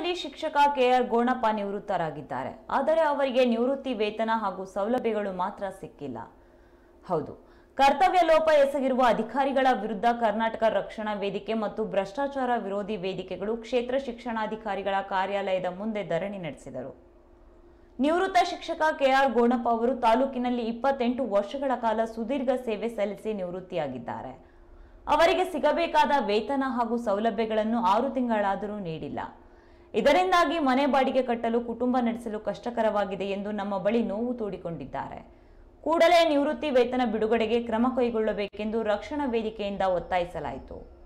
ಹಾಲಿ ಶಿಕ್ಷಕ ಕೆಆರ್ ಗೋಣಪ್ಪ ನಿವೃತ್ತರಾಗಿದ್ದಾರೆ ಆದರೆ ಅವರಿಗೆ ನಿವೃತ್ತಿ ವೇತನ ಹಾಗೂ ಸೌಲಭ್ಯಗಳು ಮಾತ್ರ ಸಿಕ್ಕಿಲ್ಲ ಹೌದು ಕರ್ತವ್ಯ ಲೋಪ ಎಸಗಿರುವ ಅಧಿಕಾರಿಗಳ ವಿರುದ್ಧ ಕರ್ನಾಟಕ ರಕ್ಷಣಾ ವೇದಿಕೆ ಮತ್ತು ಭ್ರಷ್ಟಾಚಾರ ವಿರೋಧಿ ವೇದಿಕೆಗಳು ಕ್ಷೇತ್ರ ಶಿಕ್ಷಣಾಧಿಕಾರಿಗಳ ಕಾರ್ಯಾಲಯದ ಮುಂದೆ ಧರಣಿ ನಡೆಸಿದರು ನಿವೃತ್ತ ಶಿಕ್ಷಕ ಕೆಆರ್ ಗೋಣಪ್ಪ ಅವರು ತಾಲೂಕಿನಲ್ಲಿ ಇಪ್ಪತ್ತೆಂಟು ವರ್ಷಗಳ ಕಾಲ ಸುದೀರ್ಘ ಸೇವೆ ಸಲ್ಲಿಸಿ ನಿವೃತ್ತಿಯಾಗಿದ್ದಾರೆ ಅವರಿಗೆ ಸಿಗಬೇಕಾದ ವೇತನ ಹಾಗೂ ಸೌಲಭ್ಯಗಳನ್ನು ಆರು ತಿಂಗಳಾದರೂ ನೀಡಿಲ್ಲ ಇದರಿಂದಾಗಿ ಮನೆ ಬಾಡಿಗೆ ಕಟ್ಟಲು ಕುಟುಂಬ ನಡೆಸಲು ಕಷ್ಟಕರವಾಗಿದೆ ಎಂದು ನಮ್ಮ ಬಳಿ ನೋವು ತೋಡಿಕೊಂಡಿದ್ದಾರೆ ಕೂಡಲೇ ನಿವೃತ್ತಿ ವೇತನ ಬಿಡುಗಡೆಗೆ ಕ್ರಮ ಕೈಗೊಳ್ಳಬೇಕೆಂದು ರಕ್ಷಣಾ ವೇದಿಕೆಯಿಂದ ಒತ್ತಾಯಿಸಲಾಯಿತು